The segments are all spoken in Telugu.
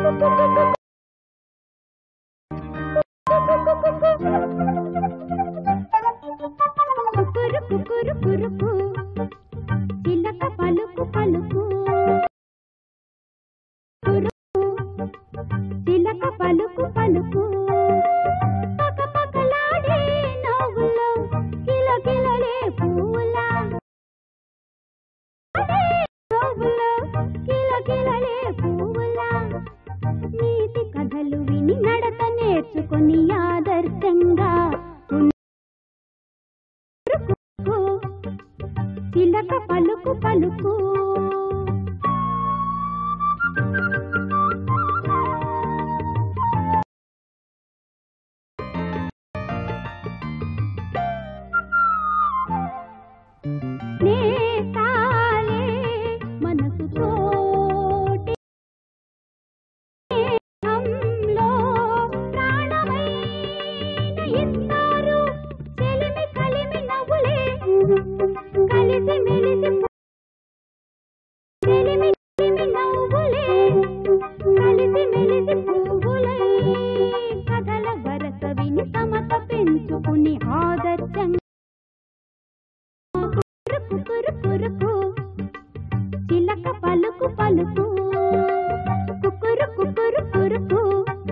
కుకురు కుకురు కురుకు చిలక పలుకు పలుకు కురుకు చిలక పలుకు పలుకు పక పకలాడే నవ్వులో కిలకిలలే పూలా నవ్వులో కిలకిలలే పూలా నీతి కథలు విని నడత నేర్చుకొని ఆదర్శంగా కురుకు చిలక పలుకు పలుకు నేతాలే మనసు తోటి స్నేహంలో ప్రాణమైన ఇస్తారు చెలిమి కలిమి నవ్వులే కలిసి మెలిసి చెలిమి కలిమి నవ్వులే కలిసి మెలిసి పువ్వులై కథల వరస విని సమత పెంచుకుని ఆదర్శంగా కురుకు కురుకు చిలక పలుకు పలుకు కుకురు కుకురు కురుకు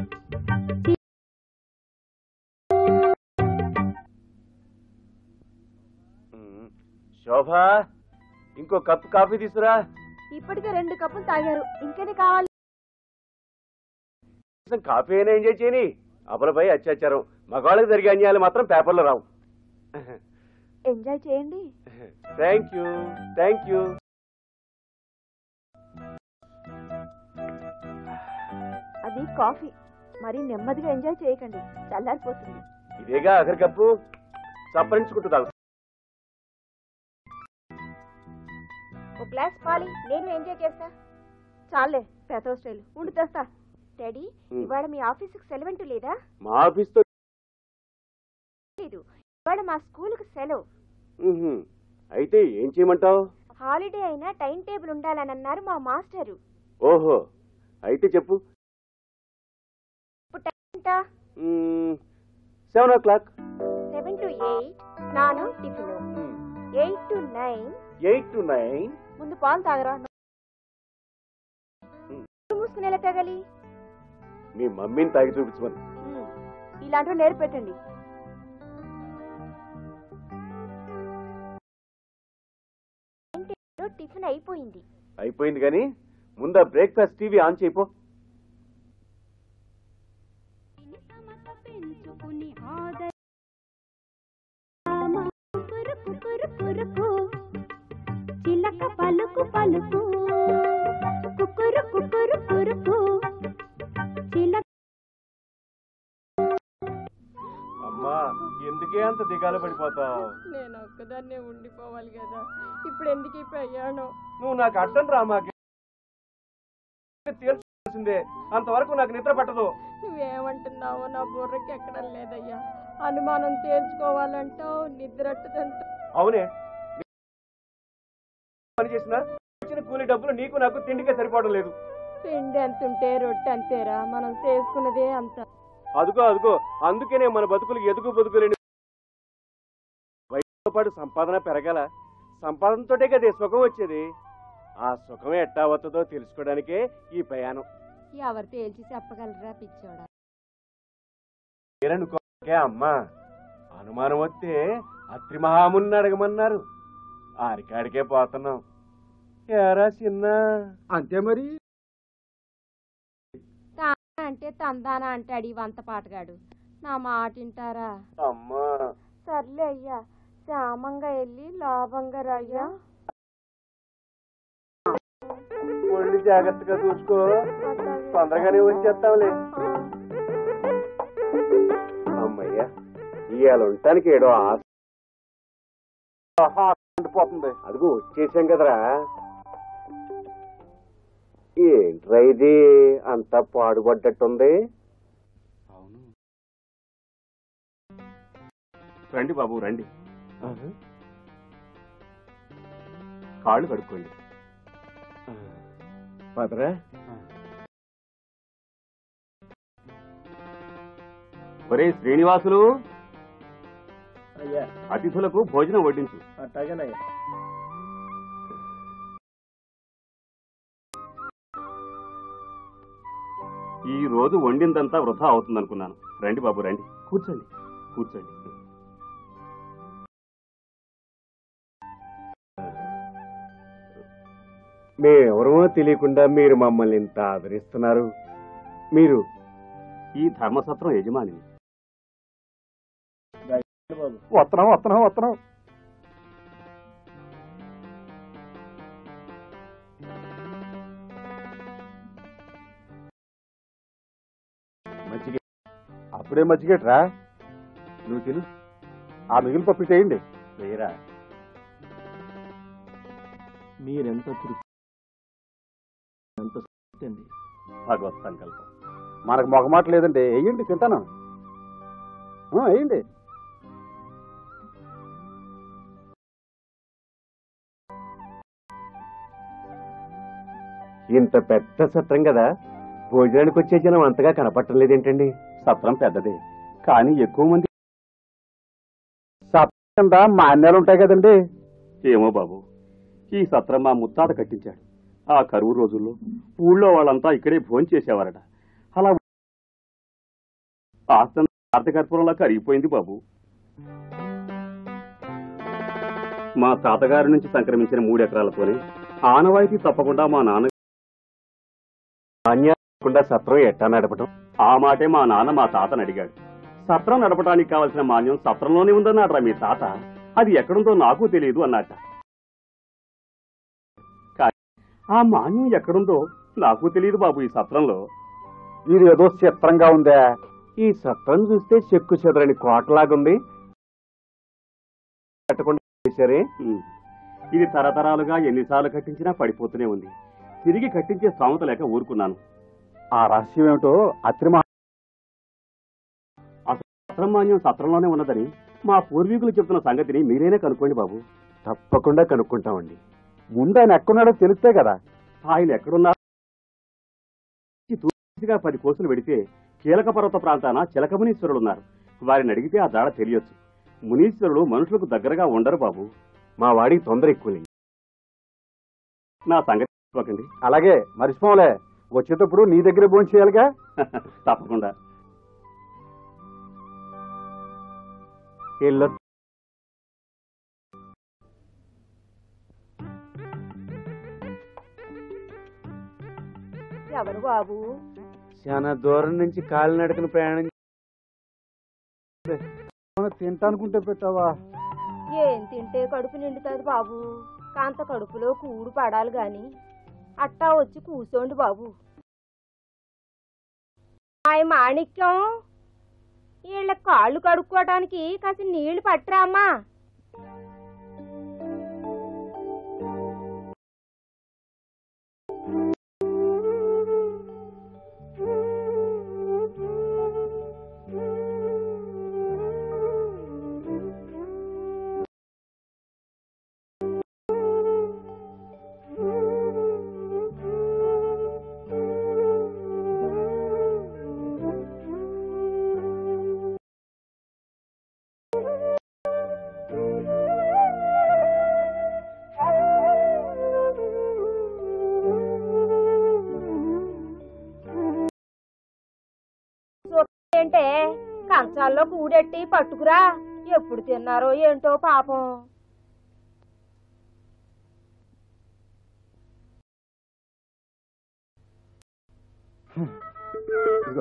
ఉమ్. శోభ ఇంకో కప్ కాఫీ తీసురా ఇప్పటికే రెండు కప్పులు తాగారు ఇంకేది కావాలి కనీసం కాఫీ అయినా ఎంజాయ్ చేయని అబలపై అత్యాచారం మగవాళ్ళకి జరిగే అన్యాయాలు మాత్రం పేపర్లో రావు ఎంజాయ్ చేయండి థ్యాంక్ యూ థ్యాంక్ యూ అది కాఫీ మరి నెమ్మదిగా ఎంజాయ్ చేయకండి చల్లారిపోతుంది ఇదేగా ఆఖరి కప్పు చప్పరించుకుంటూ తాగు ఒక గ్లాస్ పాలి నేను ఎంజాయ్ చేస్తా చాలే పెతో స్టైల్ ఉండి తెస్తా డాడీ Hmm. ఇవాళ మీ ఆఫీసుకు సెలవంటూ లేదా మా ఆఫీస్తో లేదు ఇవాళ మా స్కూల్కి సెలవు ఉహుం. అయితే ఏం చేయమంటావు హాలిడే అయినా టైం టేబుల్ ఉండాలని అన్నారు మా మాస్టరు ఓహో అయితే చెప్పు ఇప్పుడు టైం ఎంత seven o'clock seven to eight స్నానం tiffin eight to nine eight to nine ముందు పాలు తాగరా Hmm. మూసుకుని ఎలా తాగాలి మీ మమ్మీని తాగి చూపించమని మ్మ్. ఇలాంటివి నేర్పు పెట్టండి ఇంటిలో టిఫిన్ అయిపోయింది అయిపోయింది కానీ ముందు ఆ బ్రేక్ఫాస్ట్ టీవీ ఆన్ చేయిపో సమత పెంచుకుని ఆదర్శ కురుకు కురుకు చిలక పలుకు పలుకు కుకురు కుకురు కురుకు చిలక అమ్మా ఎందుకే అంత దిగాలు పడిపోతావు నేను ఒక్కదాన్నే ఉండిపోవాలి కదా ఇప్పుడు ఎందుకు ఈ ప్రయాణం నువ్వు నాకు అర్థం రా మాకు తేల్చాల్సిందే అంతవరకు నాకు నిద్ర పట్టదు నువ్వేమంటున్నావో నా బుర్రకి ఎక్కడం లేదయ్యా అనుమానం తేల్చుకోవాలంటావు నిద్రట్టదంటావు అవునే పని చేసినా వచ్చిన కూలి డబ్బులు నీకు నాకు తిండికే సరిపోవడం లేదు పిండి ఎంత ఉంటే రొట్టె అంతేరా మనం చేసుకున్నదే అంత అదుగో అదుగో అందుకనే మన బతుకులు ఎదుగు బతుకులేని వయసుతో పాటు సంపాదన పెరగాల సంపాదనతోటే కదే సుఖం వచ్చేది ఆ సుఖం ఎట్టా వస్తుందో తెలుసుకోవడానికే ఈ ప్రయాణం ఎవరు తేల్చి చెప్పగలరా పిచ్చోడా మీరనుకోకే అమ్మా అనుమానం వస్తే అత్రి మహాముని అడగమన్నారు ఆరికాడికే పోతున్నాం ఏరా చిన్న అంతే మరి అంటే తందానా అంటాడు ఈ వంత పాటగాడు నా మాట వింటారా అమ్మా సర్లే అయ్యా శ్యామంగా వెళ్ళి లాభంగా రయ్యా ఒళ్ళు జాగ్రత్తగా చూసుకో తొందరగానే వచ్చేస్తాంలే అమ్మయ్యా ఇవాళ ఉండటానికి ఏడో ఆశ ఆహా, ఉండిపోతుంది అదిగో వచ్చేసాం కదరా ఏంట్రా ఇది అంతా పాడుపడ్డట్టుంది అవును రండి బాబు రండి కాళ్ళు కడుక్కోండి పదరా ఒరే శ్రీనివాసులు అయ్యా అతిథులకు భోజనం వడ్డించు అట్టాగేనయ్యా ఈ రోజు వండిందంతా వృధా అవుతుందనుకున్నాను రండి బాబు రండి కూర్చోండి కూర్చోండి మేమెవరమో తెలియకుండా మీరు మమ్మల్ని ఇంత ఆదరిస్తున్నారు మీరు ఈ ధర్మసత్రం యజమాని వస్తున్నాం వస్తున్నాం వస్తున్నాం మజ్జిగ అప్పుడే మజ్జిగట్రా నువ్వు తిను ఆ మిగిలిన పప్పు చేయండి వేరా మీరెంత తృప్తి ఎంత తృప్తి అండి భగవత్ సంకల్పం మనకు మొగమాట లేదండి వేయండి తింటాను ఆ, వేయండి ఇంత పెద్ద సత్రం కదా భోజనానికి వచ్చే జనం అంతగా కనపడటం లేదేంటండి సత్రం పెద్దదే కానీ ఎక్కువ మంది సత్రం మాన్యాలు ఉంటాయి కదండి ఏమో బాబు ఈ సత్రం మా ముత్తాత కట్టించాడు ఆ కరువు రోజుల్లో ఊళ్ళో వాళ్ళంతా ఇక్కడే భోంచేసేవారట అలా ఆస్తం ఆర్థకర్పూరంలా కరిగిపోయింది బాబు మా తాతగారి నుంచి సంక్రమించిన మూడెకరాలతోనే ఆనవాయితీ తప్పకుండా మా నాన్న మాన్యాలు లేకుండా సత్రం ఎట్టా నడపటం ఆ మాటే మా నాన్న మా తాతని అడిగాడు సత్రం నడపడానికి కావలసిన మాన్యం సత్రంలోనే ఉందన్నాడ్రా మీ తాత అది ఎక్కడుందో నాకు తెలియదు అన్నట్ట కానీ ఆ మాన్యం ఎక్కడుందో నాకు తెలియదు బాబు ఈ సత్రంలో ఇది ఏదో చిత్రంగా ఉందా ఈ సత్రం చూస్తే చెక్కు చెదరని కోటలాగుంది కట్టకుండా చేశారే ఉమ్. ఇది తరతరాలుగా ఎన్నిసార్లు కట్టించినా పడిపోతూనే ఉంది తిరిగి కట్టించే స్థామత లేక ఊరుకున్నాను ఆ రహస్యం ఏమిటో అత్రిమ సత్రం మాన్యం సత్రంలోనే ఉన్నదని మా పూర్వీకులు చెప్తున్న సంగతిని మీరైనా కనుక్కోండి బాబు తప్పకుండా కనుక్కుంటామండి ముందు ఆయన ఎక్కడున్నాడో తెలిస్తే కదా ఆయన ఎక్కడున్నా తూర్పుగా పది కోసులు వెడితే కీలక పర్వత ప్రాంతాన చిలక మునీశ్వరులు ఉన్నారు వారిని అడిగితే ఆ దాడ తెలియొచ్చు మునీశ్వరులు మనుషులకు దగ్గరగా ఉండరు బాబు మా వాడికి తొందర ఎక్కువ నా సంగతి చెప్పకండి అలాగే మర్చిపోలే వచ్చేటప్పుడు నీ దగ్గర భోజనం చేయాలిగా తప్పకుండా ఇల్లు ఎవరు బాబు చాలా దూరం నుంచి కాలినడకన ప్రయాణం తింటానుకుంటే పెట్టావా ఏం తింటే కడుపు నిండుతుంది బాబు కాంత కడుపులో కూడు పడాలి గాని అట్టా వచ్చి కూర్చోండి బాబు ఆయన మాణిక్యం వీళ్ళ కాళ్ళు కడుక్కోవడానికి కాసి నీళ్లు పట్టరామ్మా ఏంటే కంచాల్లో కూడెట్టి పట్టుకురా ఎప్పుడు తిన్నారో ఏంటో పాపం ఇదిగో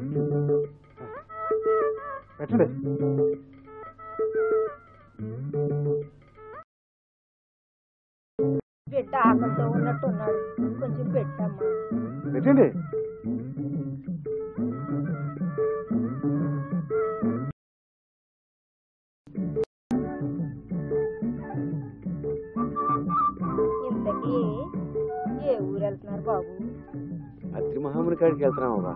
పెట్టండి బిడ్డ ఆకలితో ఉన్నట్టున్నాడు కొంచెం పెట్టమ్మా పెట్టండి ఇంతకీ ఏ ఊరు వెళ్తున్నారు బాబు అత్రి మహాముని కాడికి వెళ్తున్నామా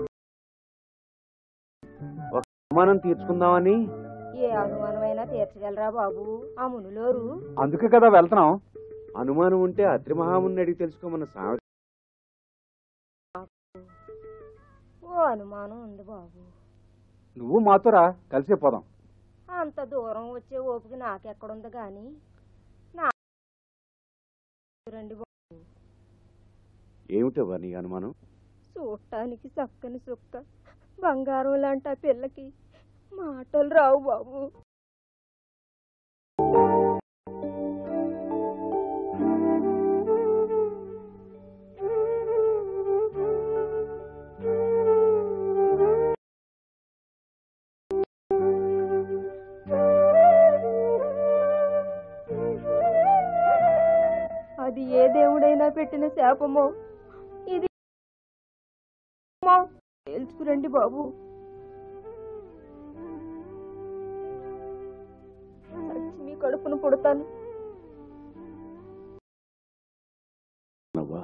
ఒక అనుమానం తీర్చుకుందామని ఏ అనుమానమైనా తీర్చగలరా బాబు ఆ మునులోరు అందుకే కదా వెళ్తున్నాం అనుమానం ఉంటే అత్రి మహాముని అడిగి తెలుసుకోమన్న సామెత ఓ అనుమానం ఉంది బాబు నువ్వు మాతోరా కలిసే పోదాం అంత దూరం వచ్చే ఓపిక నాకెక్కడుంది గాని నా రండి బాబు. ఏమిటవ్వా నీ అనుమానం చూడటానికి చక్కని సుక్క బంగారం లాంటి ఆ పిల్లకి మాటలు రావు బాబు అది ఏ దేవుడైనా పెట్టిన శాపమో ఇది అమ్మా, తేల్చుకురండి బాబు చచ్చి మీ కడుపును పుడతాను అవ్వా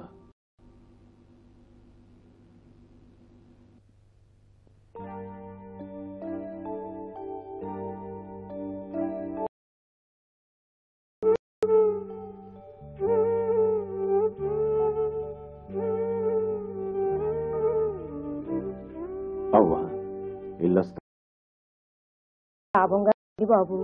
అవ్వా ఇల్లొస్తా లాభంగా రండి బాబు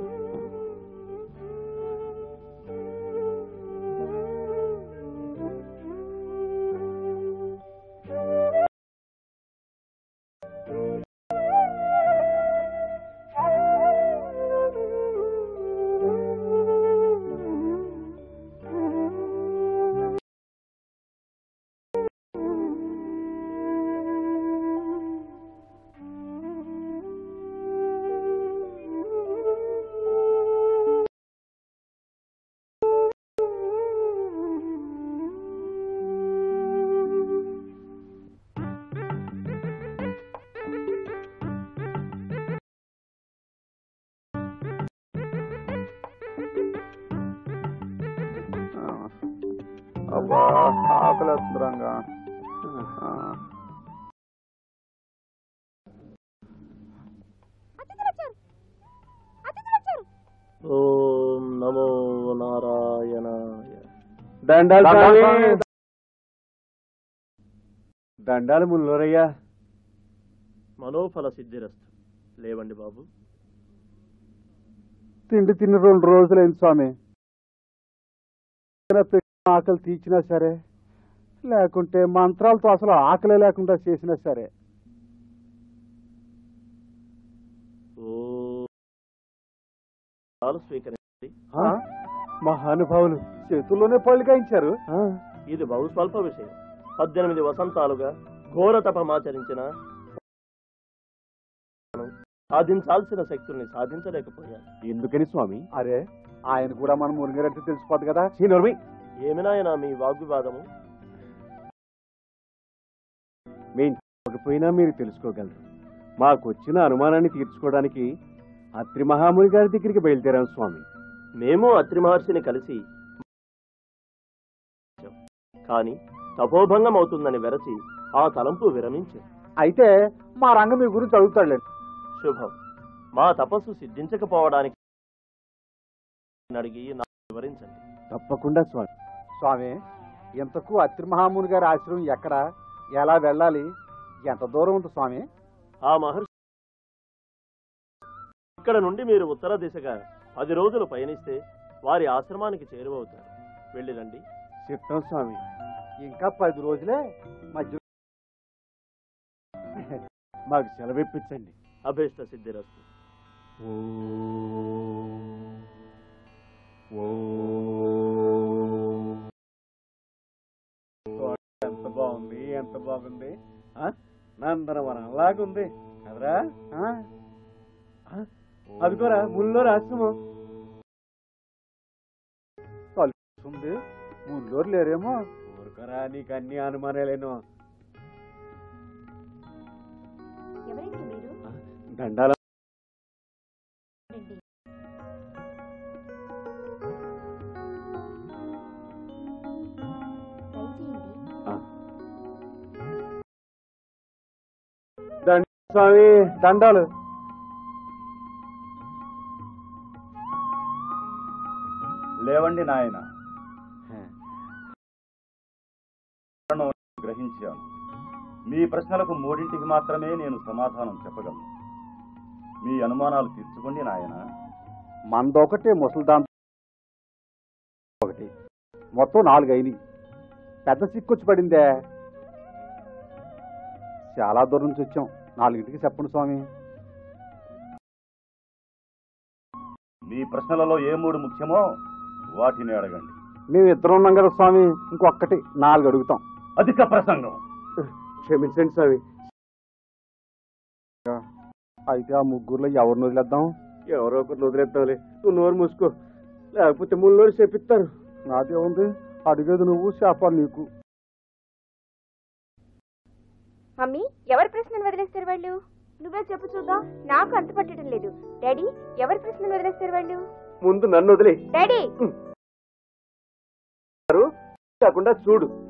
అబ్బా ఆకలి వస్తుంది రంగా ఓం నమో నారాయణాయ దండాలు దండాలు స్వామి. స్వామి. దండాలు ముల్లూరయ్యా మనోఫల సిద్ధిరస్తు లేవండి బాబు తిండి తిని రెండు రోజులైంది స్వామి ఆకలి తీర్చినా సరే లేకుంటే మంత్రాలతో అసలు ఆకలే లేకుండా చేసినా సరే ఓ చాలు స్వీకరించండి ఆ? మహానుభావులు చేతుల్లోనే పళ్ళు కాయించారు ఇది బహు స్వల్ప విషయం పద్దెనిమిది వసంతాలుగా ఘోర తపమాచరించిన సాధించాల్సిన శక్తుల్ని సాధించలేకపోయాను ఎందుకని స్వామి అరే ఆయన కూడా మనం మునిగారంటే తెలిసిపోద్ది కదా శ్రీనోర్మి ఏమినాయనా మీ వాగ్వివాదము మేం చెప్పకపోయినా మీరు తెలుసుకోగలరు మాకొచ్చిన అనుమానాన్ని తీర్చుకోవడానికి అత్రి మహాముని గారి దగ్గరికి బయలుదేరాం స్వామి మేము అత్రి మహర్షిని కలిసి కానీ తపోభంగం అవుతుందని వెరచి ఆ తలంపు విరమించాం అయితే మా రంగం మీ గురించి అడుగుతాడులేండి శుభం మా తపస్సు సిద్ధించకపోవడానికి అడిగి నాకు వివరించండి తప్పకుండా స్వామి స్వామి ఇంతకు అత్రి మహాముని గారి ఆశ్రమం ఎక్కడ ఎలా వెళ్ళాలి ఎంత దూరం ఉంది స్వామి ఆ మహర్షి ఇక్కడ నుండి మీరు ఉత్తర దిశగా పది రోజులు పయనిస్తే వారి ఆశ్రమానికి చేరువవుతారు వెళ్ళి రండి చిత్తం స్వామి ఇంకా పది రోజులే మధ్య మాకు సెలవిప్పించండి అభీష్ట సిద్ధిరస్తు ఎంత బాగుంది ఎంత బాగుంది ఆ? నందనవనం లాగుంది కదరా ఆ? ఆ? అదిగోరా ముల్లో ఆశ్రమం ఉంది ముళ్ళోరు లేరేమో ఊరుకోరా నీకు అన్ని అనుమానాలేను ఎవరండి మీరు దండాల రండి. దయచేయండి. స్వామి దండాలు లేవండి నాయన గ్రహించాను మీ ప్రశ్నలకు మూడింటికి మాత్రమే నేను సమాధానం చెప్పగలను మీ అనుమానాలు తీర్చుకోండి నాయన మందొకటే ముసలిదాం ఒకటి మొత్తం నాలుగు అయినాయి పెద్ద సిక్కొచ్చి పడిందే చాలా దూరం నుంచి వచ్చాం నాలుగింటికి చెప్పండి స్వామి మీ ప్రశ్నలలో ఏ మూడు ముఖ్యమో వాటిని అడగండి మేము ఇద్దరం ఉన్నాం కదా స్వామి ఇంకొక్కటి నాలుగు అడుగుతాం అధిక ప్రసంగం క్షమించండి స్వామి అయితే ఆ ముగ్గురులో ఎవరిని వదిలేద్దాం ఎవరో ఒకరిని వదిలేద్దాంలే నువ్వు నోరు మూసుకో లేకపోతే ముళ్ళోరు చెప్పిస్తారు నాదే ఉంది అడిగేది నువ్వు శాపాలు నీకు మమ్మీ ఎవరి ప్రశ్నను వదిలేస్తారు వాళ్ళు నువ్వే చెప్పు చూద్దాం నాకు అంత పట్టడం లేదు డాడీ ఎవరి ప్రశ్నను వదిలేస్తారు వాళ్ళు ముందు నన్ను వదిలే డాడీ కాకుండా చూడు